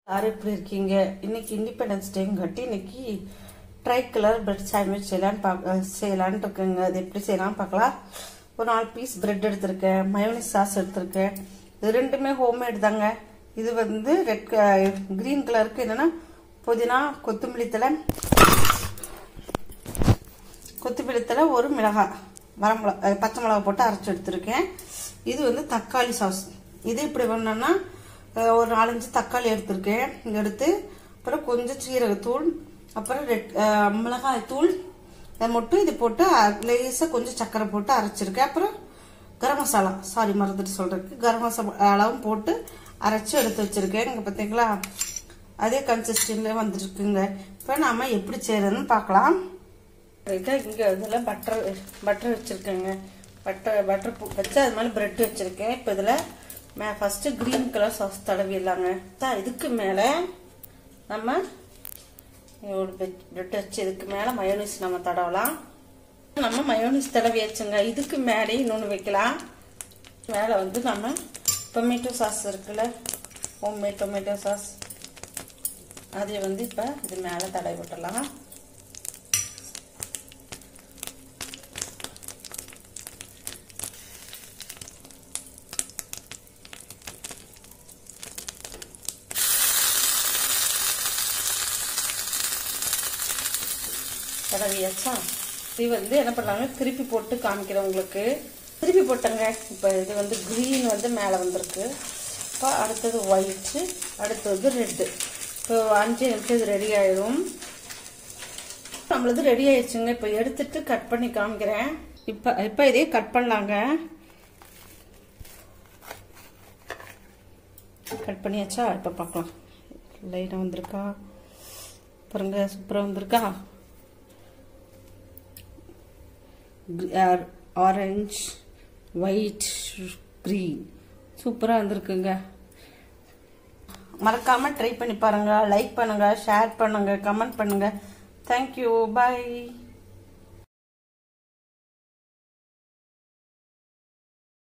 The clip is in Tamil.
யாரும் எப்படி இருக்கீங்க இன்னைக்கு இண்டிபெண்டன்ஸ் டேங்காட்டி இன்னைக்கு ட்ரை கலர் பிரெட் சாண்ட்விச் செய்யலான்னு பார்க்க செய்யலான்னு இருக்குங்க அது எப்படி செய்யலாம் பார்க்கலாம் ஒரு நாலு பீஸ் பிரெட் எடுத்திருக்கேன் மயோனிஸ் சாஸ் எடுத்திருக்கேன் இது ரெண்டுமே ஹோம்மேட் தாங்க இது வந்து ரெட் கிரீன் கலருக்கு என்னன்னா புதினா கொத்தமல்லி தலை கொத்தமல்லி தலை ஒரு மிளகாய் வரமிளகா பச்சை மிளகா போட்டு அரைச்சி எடுத்திருக்கேன் இது வந்து தக்காளி சாஸ் இது இப்படி பண்ணோன்னா அஹ், ஒரு நாலஞ்சு தக்காளி எடுத்திருக்கேன் எடுத்து அப்புறம் கொஞ்சம் சீரகத்தூள் அப்புறம் ரெட் அஹ், மிளகாய் தூள் இதை மட்டும் இது போட்டு லேசாக கொஞ்சம் சர்க்கரை போட்டு அரைச்சிருக்கேன் அப்புறம் கரம் மசாலா சாரி மறந்துட்டு சொல்றதுக்கு கரம் மசாலாவும் போட்டு அரைச்சி எடுத்து வச்சிருக்கேன் இங்கே பார்த்தீங்களா அதே கன்சிஸ்டன்ட்ல வந்துருக்குங்க இப்போ நாம எப்படி செய்யறதுன்னு பார்க்கலாம் இங்க இதில் பட்டர் பட்டர் வச்சுருக்கேங்க பட்டர் பட்டர் வச்சு அது மேலே பிரெட் வச்சுருக்கேன் இப்போ இதில் மே ஃபஸ்ட்டு க்ரீன் கலர் சாஸ் தடவிடலாங்க தான் இதுக்கு மேலே நம்ம ஒரு பிரெட் வச்சு இதுக்கு மேலே மயோனிஸ் நம்ம தடவலாம் நம்ம மயோனிஸ் தடவியாச்சுங்க இதுக்கு மேலே இன்னொன்று வைக்கலாம் மேலே வந்து நம்ம டொமேட்டோ சாஸ் இருக்குல்ல ஹோம்மேட் டொமேட்டோ சாஸ் அதை வந்து இப்போ இது மேலே தடவி விட்டுடலாம் தடவியாச்சா இது வந்து என்ன பண்ணாங்க திருப்பி போட்டு காமிக்கிறேன் உங்களுக்கு திருப்பி போட்டேங்க இப்போ இது வந்து க்ரீன் வந்து மேலே வந்திருக்கு இப்போ அடுத்தது ஒயிட்டு அடுத்தது ரெட்டு இப்போ அஞ்சு நிமிஷம் இது ரெடி ஆயிடும் நம்மளது ரெடி ஆயிடுச்சுங்க இப்போ எடுத்துட்டு கட் பண்ணி காமிக்கிறேன் இப்போ இப்போ இதே கட் பண்ணலாங்க கட் பண்ணியாச்சா இப்போ பார்க்கலாம் லைனாக வந்திருக்கா பாருங்க சூப்பராக வந்திருக்கா ஆரஞ்ச் ஒயிட் க்ரீன் சூப்பராக வந்திருக்குங்க மறக்காம ட்ரை பண்ணி பாருங்க லைக் பண்ணுங்க ஷேர் பண்ணுங்க கமெண்ட் பண்ணுங்க தேங்க்யூ பாய்